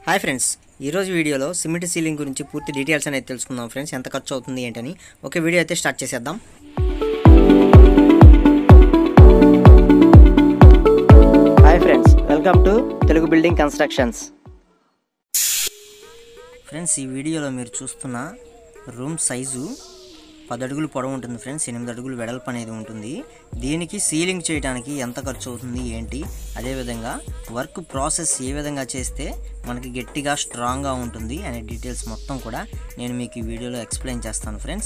hi friends ఈరోజు వీడియోలో cement ceiling గురించి పూర్తి డీటెయిల్స్ అనేది తెలుసుకుందాం ఫ్రెండ్స్ ఎంత ఖర్చు అవుతుంది ఏంటని ఒక వీడియో అయితే స్టార్ట్ చేసేద్దాం hi friends welcome to Telugu building constructions friends ఈ వీడియోలో మీరు చూస్తున్న రూమ్ సైజు పది అడుగులు పొడవు ఉంటుంది ఫ్రెండ్స్ ఎనిమిది అడుగులు వెడల్పు అనేది ఉంటుంది దీనికి సీలింగ్ చేయడానికి ఎంత ఖర్చు అవుతుంది ఏంటి అదేవిధంగా వర్క్ ప్రాసెస్ ఏ విధంగా చేస్తే మనకి గట్టిగా స్ట్రాంగ్గా ఉంటుంది అనే డీటెయిల్స్ మొత్తం కూడా నేను మీకు ఈ వీడియోలో ఎక్స్ప్లెయిన్ చేస్తాను ఫ్రెండ్స్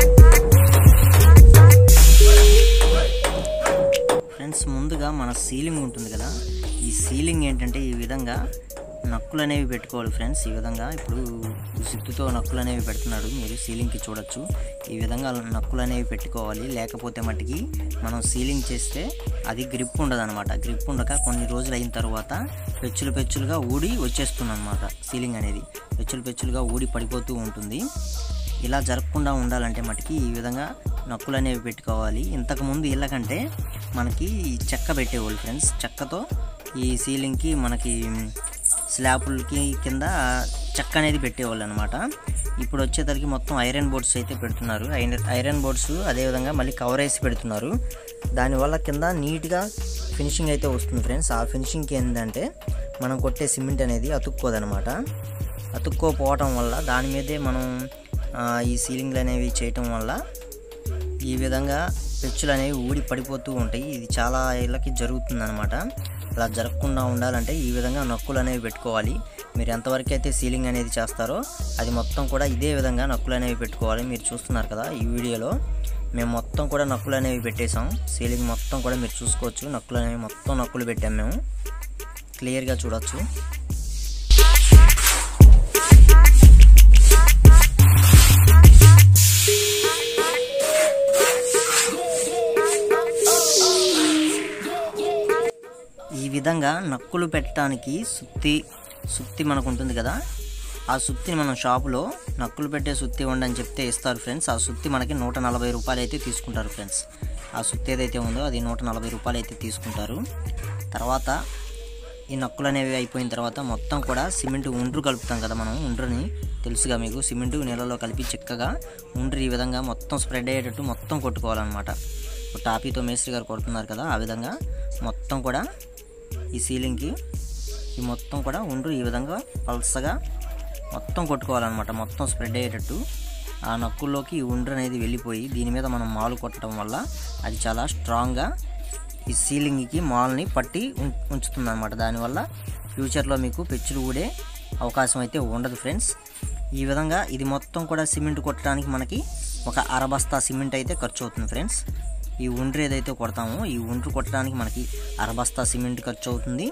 ఫ్రెండ్స్ ముందుగా మన సీలింగ్ ఉంటుంది కదా ఈ సీలింగ్ ఏంటంటే ఈ విధంగా నక్కులు అనేవి పెట్టుకోవాలి ఫ్రెండ్స్ ఈ విధంగా ఇప్పుడు సిత్తుతో నక్కులు అనేవి పెడుతున్నాడు మీరు సీలింగ్కి చూడొచ్చు ఈ విధంగా నక్కులు అనేవి పెట్టుకోవాలి లేకపోతే మట్టికి మనం సీలింగ్ చేస్తే అది గ్రిప్ ఉండదు అనమాట గ్రిప్ ఉండక కొన్ని రోజులు అయిన తర్వాత పెచ్చులు పెచ్చులుగా ఊడి వచ్చేస్తుంది అనమాట సీలింగ్ అనేది పెచ్చులు పెచ్చులుగా ఊడి పడిపోతూ ఉంటుంది ఇలా జరగకుండా ఉండాలంటే మటుకి ఈ విధంగా నక్కులు అనేవి పెట్టుకోవాలి ఇంతకుముందు ఇళ్ళకంటే మనకి చెక్క పెట్టేవాళ్ళు ఫ్రెండ్స్ చెక్కతో ఈ సీలింగ్కి మనకి స్లాబులకి కింద చెక్క అనేది పెట్టేవాళ్ళు అనమాట ఇప్పుడు వచ్చేసరికి మొత్తం ఐరన్ బోర్డ్స్ అయితే పెడుతున్నారు ఐరన్ ఐరన్ బోర్డ్స్ అదేవిధంగా మళ్ళీ కవర్ వేసి పెడుతున్నారు దానివల్ల కింద నీట్గా ఫినిషింగ్ అయితే వస్తుంది ఫ్రెండ్స్ ఆ ఫినిషింగ్కి ఏంటంటే మనం కొట్టే సిమెంట్ అనేది అతుక్కోదనమాట అతుక్కోపోవటం వల్ల దాని మీదే మనం ఆ, ఈ సీలింగ్లు అనేవి చేయటం వల్ల ఈ విధంగా పెచ్చులు అనేవి ఊడి పడిపోతూ ఉంటాయి ఇది చాలా ఇళ్ళకి జరుగుతుందన్నమాట అలా జరగకుండా ఉండాలంటే ఈ విధంగా నక్కులు అనేవి పెట్టుకోవాలి మీరు ఎంతవరకు అయితే సీలింగ్ అనేది చేస్తారో అది మొత్తం కూడా ఇదే విధంగా నక్కులు అనేవి పెట్టుకోవాలి మీరు చూస్తున్నారు కదా ఈ వీడియోలో మేము మొత్తం కూడా నక్కులు అనేవి పెట్టేసాం సీలింగ్ మొత్తం కూడా మీరు చూసుకోవచ్చు నక్కులు అనేవి మొత్తం నక్కులు పెట్టాం మేము క్లియర్గా చూడొచ్చు ఈ విధంగా నక్కులు పెట్టడానికి సుత్తి సుత్తి మనకు ఉంటుంది కదా ఆ సుత్తిని మనం షాపులో నక్కులు పెట్టే సుత్తి ఇవ్వండి అని చెప్తే ఇస్తారు ఫ్రెండ్స్ ఆ సుత్తి మనకి నూట నలభై రూపాయలు అయితే తీసుకుంటారు ఫ్రెండ్స్ ఆ సుత్తి ఏదైతే ఉందో అది నూట నలభై రూపాయలు అయితే తీసుకుంటారు తర్వాత ఈ నక్కులు అనేవి అయిపోయిన తర్వాత మొత్తం కూడా సిమెంట్ ఉండ్రు కలుపుతాం కదా మనం ఉండ్రుని తెలుసుగా మీకు సిమెంట్ నీళ్ళలో కలిపి చిక్కగా ఉండ్రు ఈ విధంగా మొత్తం స్ప్రెడ్ అయ్యేటట్టు మొత్తం కొట్టుకోవాలన్నమాట ఇప్పుడు టాపీతో మేస్త్రి గారు కొడుతున్నారు కదా ఆ విధంగా మొత్తం కూడా ఈ సీలింగ్కి ఈ మొత్తం కూడా ఉండ్రు ఈ విధంగా పల్సగా మొత్తం కొట్టుకోవాలన్నమాట మొత్తం స్ప్రెడ్ అయ్యేటట్టు ఆ నక్కుల్లోకి ఈ ఉండ్రు అనేది వెళ్ళిపోయి దీని మీద మనం మాలు కొట్టడం వల్ల అది చాలా స్ట్రాంగ్గా ఈ సీలింగ్కి మాల్ని పట్టి ఉం- ఉంచుతుంది అనమాట దానివల్ల ఫ్యూచర్లో మీకు పెచ్చులు ఊడే అవకాశం అయితే ఉండదు ఫ్రెండ్స్ ఈ విధంగా ఇది మొత్తం కూడా సిమెంట్ కొట్టడానికి మనకి ఒక అరబస్తా సిమెంట్ అయితే ఖర్చు అవుతుంది ఫ్రెండ్స్ ఈ ఒండ్రు ఏదైతే కొడతామో ఈ ఒండ్రు కొట్టడానికి మనకి అరబస్తా సిమెంట్ ఖర్చు అవుతుంది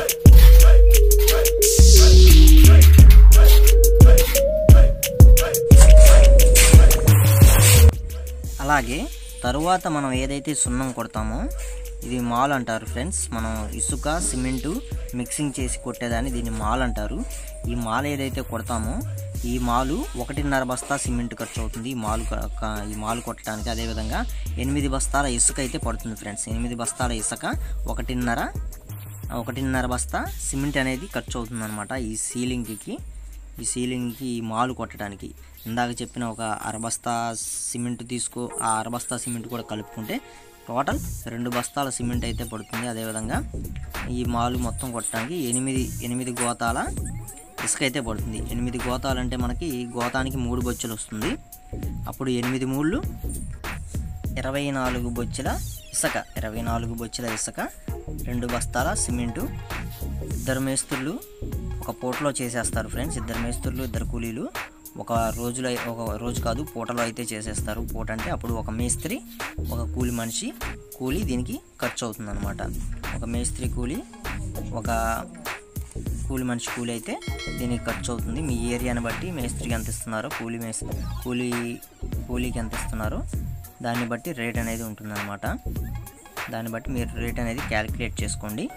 అలాగే తరువాత మనం ఏదైతే సున్నం కొడతామో ఇది మాల్ అంటారు ఫ్రెండ్స్ మనం ఇసుక సిమెంటు మిక్సింగ్ చేసి కొట్టేదాన్ని దీన్ని మాల్ అంటారు ఈ మాల్ ఏదైతే కొడతామో ఈ మాలు ఒకటిన్నర బస్తా సిమెంట్ ఖర్చు అవుతుంది ఈ మాలు క- క- ఈ మాలు కొట్టడానికి అదేవిధంగా ఎనిమిది బస్తాల ఇసుక అయితే పడుతుంది ఫ్రెండ్స్ ఎనిమిది బస్తాల ఇసుక ఒకటిన్నర ఒకటిన్నర బస్తా సిమెంట్ అనేది ఖర్చు అవుతుంది అనమాట ఈ సీలింగ్కి ఈ సీలింగ్కి ఈ మాలు కొట్టడానికి ఇందాక చెప్పిన ఒక అరబస్తా సిమెంట్ తీసుకో ఆ అరబస్తా సిమెంట్ కూడా కలుపుకుంటే టోటల్ రెండు బస్తాల సిమెంట్ అయితే పడుతుంది అదేవిధంగా ఈ మాలు మొత్తం కొట్టడానికి ఎనిమిది ఎనిమిది గోతాల ఇసుక అయితే పడుతుంది ఎనిమిది గోతాలు అంటే మనకి గోతానికి మూడు బొచ్చులు వస్తుంది అప్పుడు ఎనిమిది మూళ్ళు ఇరవై నాలుగు బొచ్చుల ఇసుక ఇరవై నాలుగు బొచ్చుల ఇసుక రెండు బస్తాల సిమెంటు ఇద్దరు మేస్త్రులు ఒక పూటలో చేసేస్తారు ఫ్రెండ్స్ ఇద్దరు మేస్త్రులు ఇద్దరు కూలీలు ఒక రోజులో ఒక రోజు కాదు పూటలో అయితే చేసేస్తారు పూట అంటే అప్పుడు ఒక మేస్త్రి ఒక కూలి మనిషి కూలి దీనికి ఖర్చు అవుతుంది అనమాట ఒక మేస్త్రి కూలి ఒక కూలి మనిషి కూలి అయితే దీనికి ఖర్చు అవుతుంది మీ ఏరియాని బట్టి మేస్త్రికి ఎంత ఇస్తున్నారో కూలి మేస్ కూలి కూలీకి ఎంత ఇస్తున్నారో దాన్ని బట్టి రేట్ అనేది ఉంటుందన్నమాట దాన్ని బట్టి మీరు రేట్ అనేది క్యాలిక్యులేట్ చేసుకోండి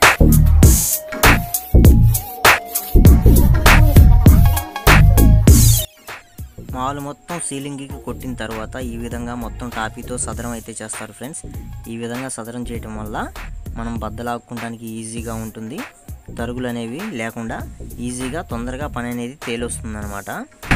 మాలు మొత్తం సీలింగ్కి కొట్టిన తర్వాత ఈ విధంగా మొత్తం టాపీతో సదరం అయితే చేస్తారు ఫ్రెండ్స్ ఈ విధంగా సదరం చేయటం వల్ల మనం బద్దలాక్కోవడానికి ఈజీగా ఉంటుంది తరుగులు అనేవి లేకుండా ఈజీగా తొందరగా పని అనేది తేలొస్తుంది అనమాట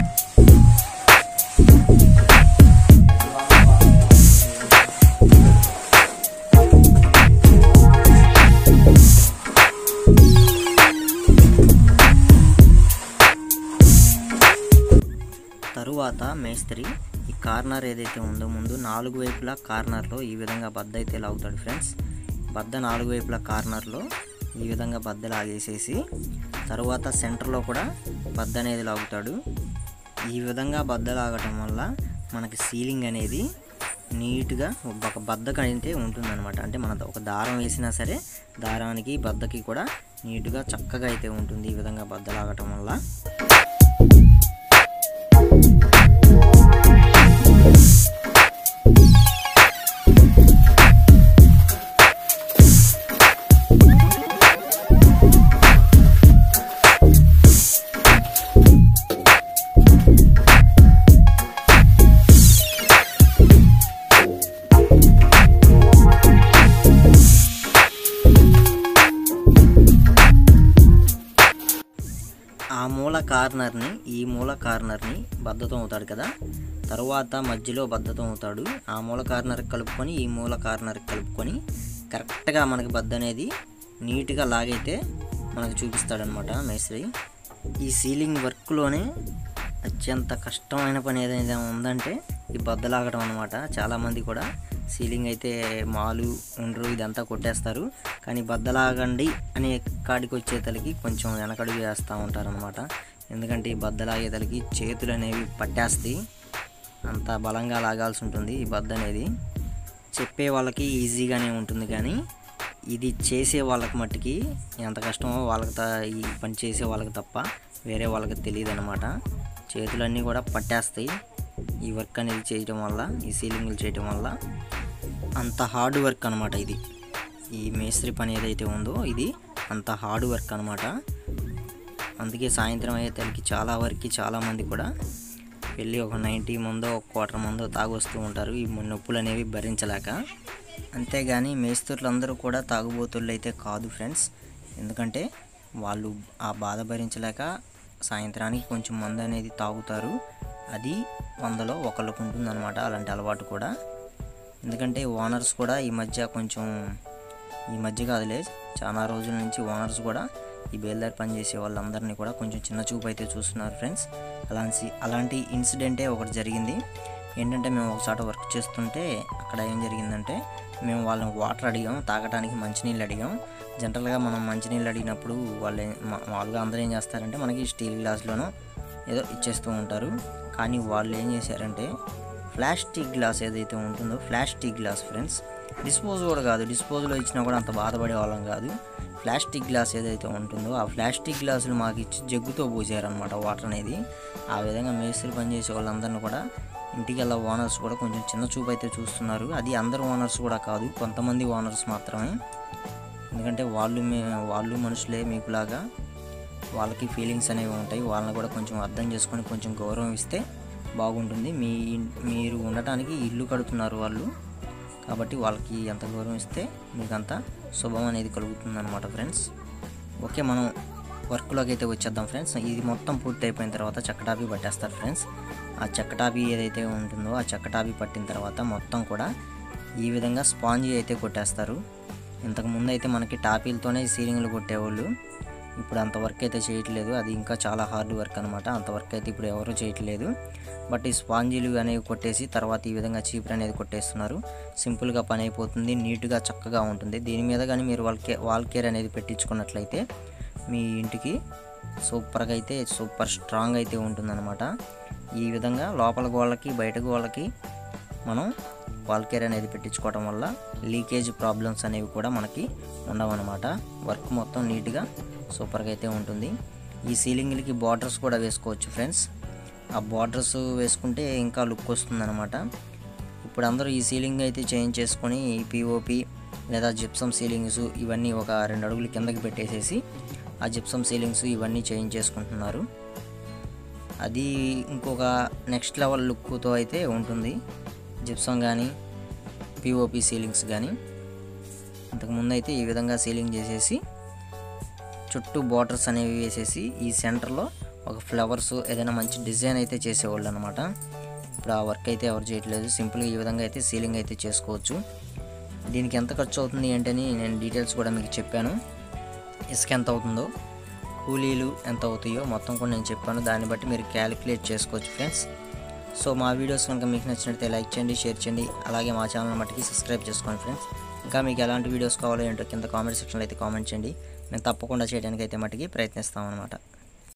తరువాత మేస్త్రి ఈ కార్నర్ ఏదైతే ఉందో ముందు నాలుగు వైపులా కార్నర్లో ఈ విధంగా బద్ద అయితే లాగుతాడు ఫ్రెండ్స్ బద్ద నాలుగు వైపులా కార్నర్లో ఈ విధంగా బద్ద లాగేసేసి తరువాత సెంటర్లో కూడా బద్ద అనేది లాగుతాడు ఈ విధంగా బద్ద లాగటం వల్ల మనకి సీలింగ్ అనేది నీట్గా ఒక బద్దక అయితే ఉంటుందన్నమాట అంటే మన ఒక దారం వేసినా సరే దారానికి బద్దకి కూడా నీట్గా చక్కగా అయితే ఉంటుంది ఈ విధంగా బద్ద లాగటం వల్ల ఆ మూల కార్నర్ని ఈ మూల కార్నర్ని బద్దతం అవుతాడు కదా తరువాత మధ్యలో బద్దతం అవుతాడు ఆ మూల కార్నర్కి కలుపుకొని ఈ మూల కార్నర్కి కలుపుకొని కరెక్ట్గా మనకి బద్ద అనేది నీట్గా లాగైతే మనకు చూపిస్తాడనమాట మేస్త్రి ఈ సీలింగ్ వర్క్లోనే అత్యంత కష్టమైన పని ఏదైనా ఉందంటే ఈ బద్దలాగడం అనమాట చాలామంది కూడా సీలింగ్ అయితే మాలు ఉండ్రు ఇదంతా కొట్టేస్తారు కానీ బద్దలాగండి అనే కాడికి వచ్చేతలకి కొంచెం వెనకడుగు వేస్తూ ఉంటారనమాట ఎందుకంటే ఈ బద్దలాగేతలకి చేతులు అనేవి పట్టేస్తాయి అంత బలంగా లాగాల్సి ఉంటుంది ఈ బద్ద అనేది చెప్పే వాళ్ళకి ఈజీగానే ఉంటుంది కానీ ఇది చేసే వాళ్ళకి మట్టుకి ఎంత కష్టమో వాళ్ళకి త ఈ పని చేసే వాళ్ళకి తప్ప వేరే వాళ్ళకి తెలియదు అనమాట చేతులన్నీ కూడా పట్టేస్తాయి ఈ వర్క్ అనేది చేయటం వల్ల ఈ సీలింగ్లు చేయటం వల్ల అంత హార్డ్ వర్క్ అనమాట ఇది ఈ మేస్త్రి పని ఏదైతే ఉందో ఇది అంత హార్డ్ వర్క్ అనమాట అందుకే సాయంత్రం అయ్యేసరికి చాలా వరకు చాలామంది కూడా వెళ్ళి ఒక నైంటీ మందో ఒక క్వార్టర్ మందో తాగొస్తూ ఉంటారు ఈ నొప్పులు అనేవి భరించలేక అంతేగాని మేస్త్రులు అందరూ కూడా తాగుబోతుళ్ళు అయితే కాదు ఫ్రెండ్స్ ఎందుకంటే వాళ్ళు ఆ బాధ భరించలేక సాయంత్రానికి కొంచెం మందు అనేది తాగుతారు అది వందలో ఒకళ్ళకు ఉంటుందన్నమాట అలాంటి అలవాటు కూడా ఎందుకంటే ఓనర్స్ కూడా ఈ మధ్య కొంచెం ఈ మధ్య కాదులే చాలా రోజుల నుంచి ఓనర్స్ కూడా ఈ బేల్దారి పనిచేసే వాళ్ళందరినీ కూడా కొంచెం చిన్న చూపు అయితే చూస్తున్నారు ఫ్రెండ్స్ అలాంటి అలాంటి ఇన్సిడెంటే ఒకటి జరిగింది ఏంటంటే మేము ఒకసారి వర్క్ చేస్తుంటే అక్కడ ఏం జరిగిందంటే మేము వాళ్ళని వాటర్ అడిగాం తాగడానికి మంచినీళ్ళు అడిగాం జనరల్గా మనం మంచినీళ్ళు అడిగినప్పుడు వాళ్ళు ఏం- మా- మామూలుగా అందరూ ఏం చేస్తారంటే మనకి స్టీల్ గ్లాస్లోనో ఏదో ఇచ్చేస్తూ ఉంటారు కానీ వాళ్ళు ఏం చేశారంటే ప్లాస్టిక్ గ్లాస్ ఏదైతే ఉంటుందో ప్లాస్టిక్ గ్లాస్ ఫ్రెండ్స్ డిస్పోజ్ కూడా కాదు డిస్పోజ్లో ఇచ్చినా కూడా అంత బాధపడే వాళ్ళం కాదు ప్లాస్టిక్ గ్లాస్ ఏదైతే ఉంటుందో ఆ ప్లాస్టిక్ గ్లాసులు మాకు ఇచ్చి జగ్గుతో పోసారనమాట వాటర్ అనేది ఆ విధంగా మేస్త్రి పనిచేసే వాళ్ళందరినీ కూడా ఇంటికి వెళ్ళే ఓనర్స్ కూడా కొంచెం చిన్న చూపు అయితే చూస్తున్నారు అది అందరు ఓనర్స్ కూడా కాదు కొంతమంది ఓనర్స్ మాత్రమే ఎందుకంటే వాళ్ళు మే వాళ్ళు మనుషులే మీకులాగా వాళ్ళకి ఫీలింగ్స్ అనేవి ఉంటాయి వాళ్ళని కూడా కొంచెం అర్థం చేసుకొని కొంచెం గౌరవం ఇస్తే బాగుంటుంది మీ ఇన్- మీరు ఉండటానికి ఇల్లు కడుతున్నారు వాళ్ళు కాబట్టి వాళ్ళకి ఎంత గౌరవం ఇస్తే మీకు అంత శుభం అనేది కలుగుతుంది అనమాట ఫ్రెండ్స్ ఓకే మనం వర్క్లోకి అయితే వచ్చేద్దాం ఫ్రెండ్స్ ఇది మొత్తం పూర్తి అయిపోయిన తర్వాత చక్కటాపి పట్టేస్తారు ఫ్రెండ్స్ ఆ చక్కటాపి ఏదైతే ఉంటుందో ఆ చక్కటాపి పట్టిన తర్వాత మొత్తం కూడా ఈ విధంగా స్పాంజీ అయితే కొట్టేస్తారు ఇంతకు ముందు అయితే మనకి టాపీలతోనే సీలింగ్లు కొట్టేవాళ్ళు ఇప్పుడు అంత వర్క్ అయితే చేయట్లేదు అది ఇంకా చాలా హార్డ్ వర్క్ అనమాట అంత వర్క్ అయితే ఇప్పుడు ఎవరు చేయట్లేదు బట్ ఈ స్పాంజీలు అనేవి కొట్టేసి తర్వాత ఈ విధంగా చీపురు అనేది కొట్టేస్తున్నారు సింపుల్గా పని అయిపోతుంది నీట్గా చక్కగా ఉంటుంది దీని మీద కానీ మీరు వాల్ కే వాల్ కేర్ అనేది పెట్టించుకున్నట్లయితే మీ ఇంటికి సూపర్గా అయితే సూపర్ స్ట్రాంగ్ అయితే ఉంటుందన్నమాట ఈ విధంగా లోపల గోళ్ళకి బయట గోళ్ళకి మనం వాల్ కేర్ అనేది పెట్టించుకోవడం వల్ల లీకేజ్ ప్రాబ్లమ్స్ అనేవి కూడా మనకి ఉండవన్నమాట వర్క్ మొత్తం నీట్గా సూపర్గా అయితే ఉంటుంది ఈ సీలింగ్లకి బార్డర్స్ కూడా వేసుకోవచ్చు ఫ్రెండ్స్ ఆ బార్డర్స్ వేసుకుంటే ఇంకా లుక్ వస్తుందన్నమాట ఇప్పుడు అందరూ ఈ సీలింగ్ అయితే చేంజ్ చేసుకొని ఈ పిఓపి లేదా జిప్సమ్ సీలింగ్స్ ఇవన్నీ ఒక రెండు అడుగులు కిందకి పెట్టేసేసి ఆ జిప్సమ్ సీలింగ్స్ ఇవన్నీ చేంజ్ చేసుకుంటున్నారు అది ఇంకొక నెక్స్ట్ లెవెల్ లుక్తో అయితే ఉంటుంది జిప్సమ్ కానీ పిఓపి సీలింగ్స్ కానీ ఇంతకుముందు అయితే ఈ విధంగా సీలింగ్ చేసేసి చుట్టూ బార్డర్స్ అనేవి వేసేసి ఈ సెంటర్లో ఒక ఫ్లవర్స్ ఏదైనా మంచి డిజైన్ అయితే చేసేవాళ్ళు అనమాట ఇప్పుడు ఆ వర్క్ అయితే ఎవరు చేయట్లేదు సింపుల్గా ఈ విధంగా అయితే సీలింగ్ అయితే చేసుకోవచ్చు దీనికి ఎంత ఖర్చు అవుతుంది ఏంటని నేను డీటెయిల్స్ కూడా మీకు చెప్పాను ఇసుక ఎంత అవుతుందో కూలీలు ఎంత అవుతాయో మొత్తం కూడా నేను చెప్పాను దాన్ని బట్టి మీరు క్యాలిక్యులేట్ చేసుకోవచ్చు ఫ్రెండ్స్ సో మా వీడియోస్ కనుక మీకు నచ్చినట్లయితే లైక్ చేయండి షేర్ చేయండి అలాగే మా ఛానల్ మట్టుకి సబ్స్క్రైబ్ చేసుకోండి ఫ్రెండ్స్ ఇంకా మీకు ఎలాంటి వీడియోస్ కావాలో ఏంటో కింద కామెంట్ సెక్షన్లో అయితే కామెంట్ చేయండి మేము తప్పకుండా చేయడానికి అయితే మట్టుకి ప్రయత్నిస్తాం అనమాట